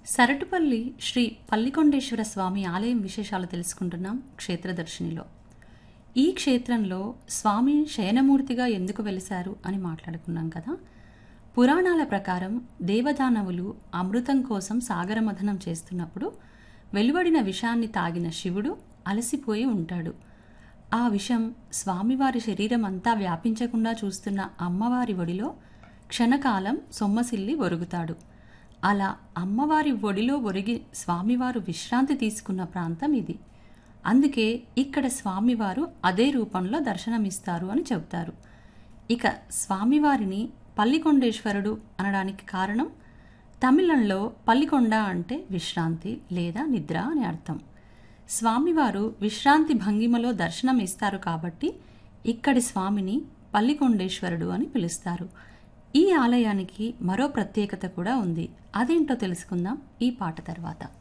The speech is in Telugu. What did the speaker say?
సరటుపల్లి శ్రీ పల్లికొండేశ్వర స్వామి ఆలయం విశేషాలు తెలుసుకుంటున్నాం క్షేత్రదర్శినిలో ఈ క్షేత్రంలో స్వామి శయనమూర్తిగా ఎందుకు వెలిశారు అని మాట్లాడుకున్నాం కదా పురాణాల ప్రకారం దేవదానవులు అమృతం కోసం సాగరమథనం చేస్తున్నప్పుడు వెలువడిన విషాన్ని తాగిన శివుడు అలసిపోయి ఉంటాడు ఆ విషం స్వామివారి శరీరం అంతా వ్యాపించకుండా చూస్తున్న అమ్మవారి ఒడిలో క్షణకాలం సొమ్మసిల్లి ఒరుగుతాడు అలా అమ్మవారి ఒడిలో ఒరిగి స్వామివారు విశ్రాంతి తీసుకున్న ప్రాంతం ఇది అందుకే ఇక్కడ స్వామివారు అదే రూపంలో దర్శనమిస్తారు అని చెబుతారు ఇక స్వామివారిని పల్లికొండేశ్వరుడు అనడానికి కారణం తమిళంలో పల్లికొండ అంటే విశ్రాంతి లేదా నిద్ర అని అర్థం స్వామివారు విశ్రాంతి భంగిమలో దర్శనం ఇస్తారు కాబట్టి ఇక్కడి స్వామిని పల్లికొండేశ్వరుడు అని పిలుస్తారు ఈ ఆలయానికి మరో ప్రత్యేకత కూడా ఉంది అదేంటో తెలుసుకుందాం ఈ పాట తర్వాత